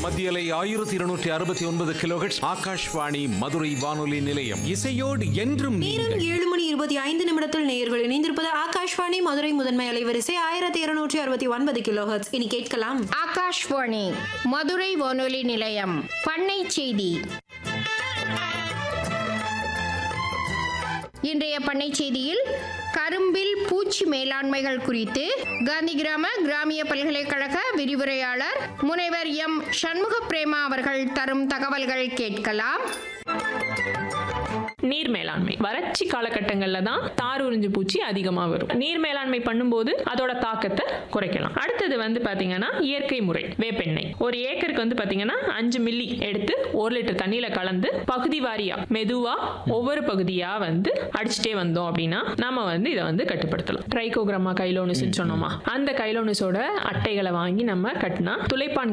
மத்தியலை ஆயிரத்தி இருநூற்றி அறுபத்தி ஒன்பது கிலோஹெட்ஸ் ஆகாஷ்வாணி மதுரை வானொலி நிலையம் இசையோடு என்றும் நேரம் நீங்கள் ஏழு மணி இருபத்தி ஐந்து நிமிடத்தில் நேயர்கள் இணைந்திருப்பது ஆகாஷ்வாணி மதுரை முதன்மை அலைவரிசை ஆயிரத்தி இருநூற்றி அறுபத்தி ஒன்பது கிலோஹெர்ட்ஸ் இனி கேட்கலாம் ஆகாஷ்வாணி மதுரை வானொலி நிலையம் பண்ணை செய்தி இன்றைய பண்ணை செய்தியில் கரும்பில் பூச்சி மேலாண்மைகள் குறித்து காந்தி கிராம கிராமிய பல்கலைக்கழக விரிவுரையாளர் முனைவர் எம் சண்முக பிரேமா அவர்கள் தரும் தகவல்கள் கேட்கலாம் நீர் மேலாண்மை வறட்சி காலகட்டங்களில் தான் தார் உறிஞ்சு பூச்சி அதிகமாக வரும் நீர் மேலாண்மை பண்ணும்போது அதோட தாக்கத்தை குறைக்கலாம் அடுத்தது வந்து பார்த்தீங்கன்னா இயற்கை முறை வேப்பெண்ணெய் ஒரு ஏக்கருக்கு வந்து பார்த்தீங்கன்னா அஞ்சு மில்லி எடுத்து ஒரு லிட்டர் தண்ணியில் கலந்து பகுதி வாரியா மெதுவா ஒவ்வொரு பகுதியா வந்து அடிச்சுட்டே வந்தோம் அப்படின்னா நாம வந்து இதை வந்து கட்டுப்படுத்தலாம் ட்ரைகோகிராமா கைலோனிஸ்ன்னு சொன்னோமா அந்த கைலோனிஸோட அட்டைகளை வாங்கி நம்ம கட்டினா துளைப்பான்